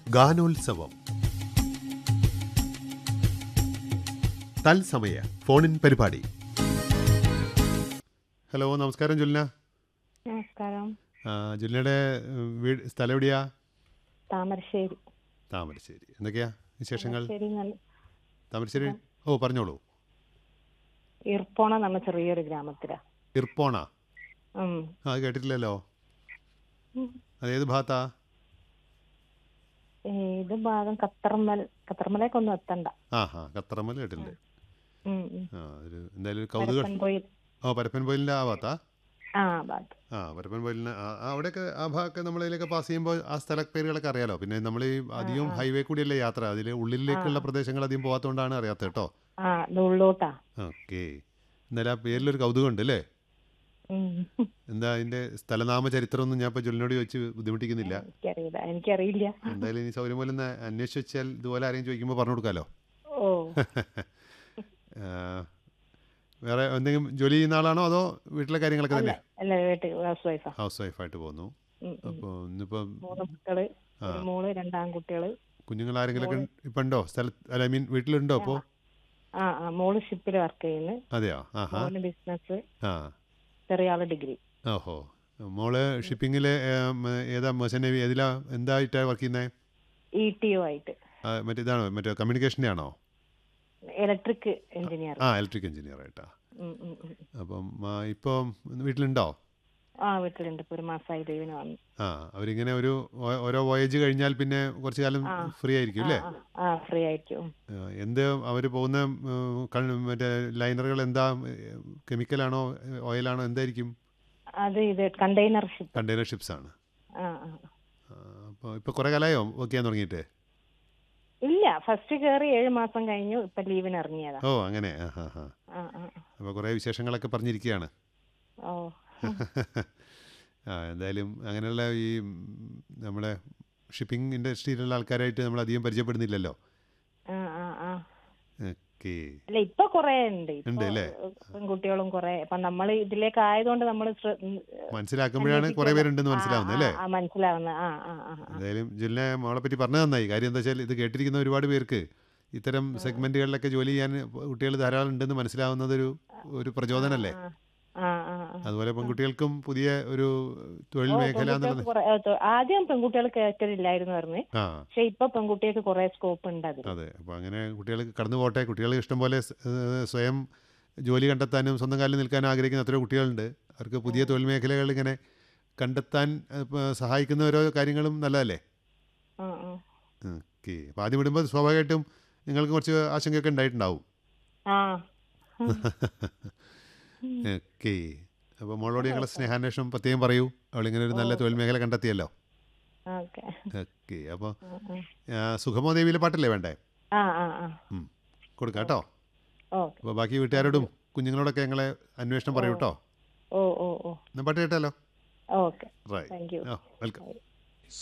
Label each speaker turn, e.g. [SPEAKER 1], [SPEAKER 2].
[SPEAKER 1] ഗാനോത്സവം തത്സമയ ഫോണിൻ പരിപാടി ഹലോ നമസ്കാരം ജുലിന
[SPEAKER 2] നമസ്കാരം
[SPEAKER 1] ആ, ജുലിനയുടെ ഉം, വീട് സ്ഥലം എവിടെയാ
[SPEAKER 2] താമരശ്ശേരി
[SPEAKER 1] താമരശ്ശേരി എന്തൊക്കെയാ വിശേഷങ്ങൾ
[SPEAKER 2] താമരശ്ശേരി നല്ല
[SPEAKER 1] താമരശ്ശേരി ഓ പറഞ്ഞോളൂ
[SPEAKER 2] ഇർപ്പോണ നമ്മ ചെറിയൊരു ഗ്രാമത്തിലാ
[SPEAKER 1] ഇർപ്പോണ
[SPEAKER 2] ഉം.
[SPEAKER 1] ആ അത് കേട്ടിട്ടില്ലല്ലോ
[SPEAKER 2] ഉം.
[SPEAKER 1] അതേത് ഭാഗത്താ
[SPEAKER 2] ഇത് ഭാഗം ഖത്തർമൽ ഖത്തർമലേക്കൊന്നും എത്തണ്ട
[SPEAKER 1] ആ ഹാ ഖത്തറമ്മൽ കേട്ടിട്ടുണ്ട്
[SPEAKER 2] ഉം, ഉം.
[SPEAKER 1] ആ ഒരു എന്തായാലും ഒരു കൗതുക
[SPEAKER 2] പരപ്പൻപൊയിൽ
[SPEAKER 1] ഓ പരപ്പൻ പോയിലിൻ്റെ ആ ഭാഗത്താ
[SPEAKER 2] ആ ഭാഗത്ത്
[SPEAKER 1] ആ പരപ്പൻ പോയിലിന് ആ ആ, അവിടെയൊക്കെ ആ ഭാഗമൊക്കെ നമ്മളിതിലൊക്കെ പാസ് ചെയ്യുമ്പോൾ ആ സ്ഥല പേരുകളൊക്കെ അറിയാലോ പിന്നെ നമ്മൾ ഈ അധികം ഹൈവേ കൂടിയല്ലേ യാത്ര അതിൽ ഉള്ളിലേക്കുള്ള പ്രദേശങ്ങൾ അധികം പോകാത്തതുകൊണ്ടാണ് അറിയാത്തത് കേട്ടോ
[SPEAKER 2] ആ ഇത് ഉള്ളോട്ടാ
[SPEAKER 1] ഓക്കെ എന്തായാലും ആ പേരിലൊരു കൗതുകമുണ്ട് അല്ലേ
[SPEAKER 2] ഉം.
[SPEAKER 1] എന്താ അതിൻ്റെ സ്ഥലനാമ ചരിത്രമൊന്നും ഞാൻ ഇപ്പോൾ ജുലിനോട് ചോദിച്ച് ബുദ്ധിമുട്ടിക്കുന്നില്ല
[SPEAKER 2] എനിക്കറിയില്ല എനിക്കറിയില്ല
[SPEAKER 1] എന്തായാലും ഇനി സൗകര്യം പോലെ ഒന്ന് അന്വേഷിച്ച് വെച്ചാൽ ഇതുപോലെ ആരെയും ചോദിക്കുമ്പോൾ പറഞ്ഞു കൊടുക്കാമല്ലോ
[SPEAKER 2] ഓ
[SPEAKER 1] ആ, വേറെ എന്തെങ്കിലും ജോലി ചെയ്യുന്ന ആളാണോ അതോ വീട്ടിലെ കാര്യങ്ങളൊക്കെ
[SPEAKER 2] അല്ല
[SPEAKER 1] തന്നെ
[SPEAKER 2] അല്ല വീട്ടിൽ ഹൗസ് വൈഫാ
[SPEAKER 1] ഹൗസ് വൈഫായിട്ട് പോകുന്നു
[SPEAKER 2] ഉം, ഉം.
[SPEAKER 1] അപ്പോൾ ഇന്നിപ്പോൾ
[SPEAKER 2] മൂന്ന് മക്കള് ഒരു മോള് രണ്ടാൺകുട്ടികള്
[SPEAKER 1] കുഞ്ഞുങ്ങൾ ആരെങ്കിലുമൊക്കെ ഇപ്പം ഉണ്ടോ സ്ഥലത്ത് അല്ല ഐ മീൻ വീട്ടിലുണ്ടോ അപ്പോൾ
[SPEAKER 2] ആ ആ മോള് ഷിപ്പിൽ വർക്ക് ചെയ്യുന്നു
[SPEAKER 1] അതെയോ ആഹാ
[SPEAKER 2] മോന് ബിസിനസ്
[SPEAKER 1] ആ
[SPEAKER 2] ചെറിയ ആള് ഡിഗ്രി
[SPEAKER 1] ഓഹോ മോള് ഷിപ്പിങ്ങിൽ ഏതാ മെർച്ചൻ നേവി ഏതിലാ എന്തായിട്ടാണ് വർക്ക് ചെയ്യുന്നത്
[SPEAKER 2] ഇ ടി ഒ ആയിട്ട്
[SPEAKER 1] മറ്റേ ഇതാണോ മറ്റേ കമ്മ്യൂണിക്കേഷൻ്റെ ആണോ
[SPEAKER 2] ഇലക്ട്രിക് എഞ്ചിനീയർ
[SPEAKER 1] ആ ഇലക്ട്രിക് എഞ്ചിനീയർ ആയിട്ടാ അപ്പം ആ, ഇപ്പം വീട്ടിലുണ്ടോ
[SPEAKER 2] ആ വീട്ടിലുണ്ട് ഇപ്പൊ ഒരു മാസമായി ലീവിന് വന്നു
[SPEAKER 1] ആ അവരിങ്ങനെ ഒരു ഓ- ഓരോ വോയേജ് കഴിഞ്ഞാൽ പിന്നെ കുറച്ച് കാലം ഫ്രീ ആയിരിക്കും അല്ലേ
[SPEAKER 2] ആ, ആ ഫ്രീ ആയിരിക്കും
[SPEAKER 1] ആ, എന്ത് അവർ പോകുന്ന ഉം, കൺ- മറ്റേ ലൈനറുകൾ എന്താ കെമിക്കലാണോ ഓയിലാണോ എന്തായിരിക്കും
[SPEAKER 2] അത് ഇത് കണ്ടെയ്നർ ഷിപ്പ്
[SPEAKER 1] കണ്ടെയ്നർ ഷിപ്സ് ആണ്
[SPEAKER 2] ആ ആ.
[SPEAKER 1] അപ്പോൾ ഇപ്പോൾ കുറേ കാലമായോ വർക്ക് ചെയ്യാൻ തുടങ്ങിയിട്ട്
[SPEAKER 2] ഇല്ല ഫസ്റ്റ് കയറി ഏഴ് മാസം കഴിഞ്ഞു ഇപ്പൊ ലീവിന് ഇറങ്ങിയതാ
[SPEAKER 1] ഓ അങ്ങനെ ആ ഹാ ഹാ
[SPEAKER 2] ആ ആ
[SPEAKER 1] അപ്പോൾ കുറേ വിശേഷങ്ങളൊക്കെ പറഞ്ഞിരിക്കുകയാണ്
[SPEAKER 2] ഓ
[SPEAKER 1] ആ എന്തായാലും അങ്ങനെയുള്ള ഈ ഉം, നമ്മുടെ ഷിപ്പിംഗ് ഇൻഡസ്ട്രിയിലുള്ള ആൾക്കാരായിട്ട് നമ്മൾ അധികം പരിചയപ്പെടുന്നില്ലല്ലോ
[SPEAKER 2] ആ ആ ആ
[SPEAKER 1] ഓക്കെ
[SPEAKER 2] അല്ല ഇപ്പൊ കൊറേ ഉണ്ട് ഇപ്പൊ
[SPEAKER 1] ഉണ്ട് അല്ലേ?
[SPEAKER 2] പെൺകുട്ടികളും കൊറേ അപ്പൊ നമ്മൾ ഇതിലേക്ക് ആയതുകൊണ്ട് നമ്മൾ
[SPEAKER 1] മനസ്സിലാക്കുമ്പോഴാണ് കുറേ പേരുണ്ടെന്ന് മനസ്സിലാവുന്നത് അല്ലേ
[SPEAKER 2] മനസ്സിലാവുന്നത് ആ ആ ആ ആ.
[SPEAKER 1] എന്തായാലും ജില്ല മോളെ പറ്റി പറഞ്ഞു നന്നായി കാര്യം എന്താ വെച്ചാൽ ഇത് കേട്ടിരിക്കുന്ന ഒരുപാട് പേർക്ക് ഇത്തരം സെഗ്മെന്റുകളിലൊക്കെ ജോലി ചെയ്യാൻ കുട്ടികൾ ധാരാളം ഉണ്ടെന്ന് മനസ്സിലാവുന്നത് ഒരു ഒരു പ്രചോദനമല്ലേ
[SPEAKER 2] ആ ആ ആ ആ.
[SPEAKER 1] അതുപോലെ പെൺകുട്ടികൾക്കും പുതിയ ഒരു തൊഴിൽ
[SPEAKER 2] ഓ,
[SPEAKER 1] മേഖല
[SPEAKER 2] പെൺകുട്ടികൾക്ക്
[SPEAKER 1] എന്നുള്ളത്
[SPEAKER 2] കുറെ- ഏ, തൊ- ആദ്യം പെൺകുട്ടികൾ കേട്ടില്ലായിരുന്നു പറഞ്ഞു
[SPEAKER 1] ആ
[SPEAKER 2] പക്ഷെ ഇപ്പൊ പെൺകുട്ടികൾക്ക് കുറെ സ്കോപ്പ് ഉണ്ട് അതിൽ
[SPEAKER 1] അതെ അപ്പോൾ അങ്ങനെ കുട്ടികൾ കടന്നു പോട്ടെ കുട്ടികൾ ഇഷ്ടംപോലെ സ്- ഏഹ് സ്വയം ജോലി കണ്ടെത്താനും സ്വന്തം കാലിൽ നിൽക്കാനും ആഗ്രഹിക്കുന്ന എത്രയോ കുട്ടികളുണ്ട് അവർക്ക് പുതിയ തൊഴിൽ മേഖലകൾ ഇങ്ങനെ കണ്ടെത്താൻ ഏഹ്, ഇപ്പൊ സഹായിക്കുന്ന ഓരോ കാര്യങ്ങളും നല്ലതല്ലേ
[SPEAKER 2] ആ ആ
[SPEAKER 1] ഓക്കെ അപ്പോൾ ആദ്യം വിടുമ്പോൾ സ്വാഭാവികമായിട്ടും നിങ്ങൾക്ക് കുറച്ച് ആശങ്കയൊക്കെ ഉണ്ടായിട്ടുണ്ടാവും
[SPEAKER 2] ആ
[SPEAKER 1] ഓക്കെ അപ്പോൾ മോളോട് ഞങ്ങളെ സ്നേഹാന്വേഷണം പ്രത്യേകം പറയൂ അവളിങ്ങനെ ഒരു നല്ല തൊഴിൽ മേഖല കണ്ടെത്തിയല്ലോ
[SPEAKER 2] ഓക്കെ
[SPEAKER 1] ഓക്കെ അപ്പോൾ സുഖമോ ദേവിയിലെ പാട്ടല്ലേ വേണ്ടേ
[SPEAKER 2] ആ ആ ആ
[SPEAKER 1] ഉം. കൊടുക്കാം കേട്ടോ
[SPEAKER 2] ഓക്കെ
[SPEAKER 1] അപ്പോൾ ബാക്കി വീട്ടുകാരോടും കുഞ്ഞുങ്ങളോടൊക്കെ ഞങ്ങളെ അന്വേഷണം പറയൂ കേട്ടോ
[SPEAKER 2] ഓ ഓ ഓ
[SPEAKER 1] എന്നാൽ പാട്ട് കേട്ടാലോ
[SPEAKER 2] okay
[SPEAKER 1] right
[SPEAKER 2] thank you
[SPEAKER 1] oh welcome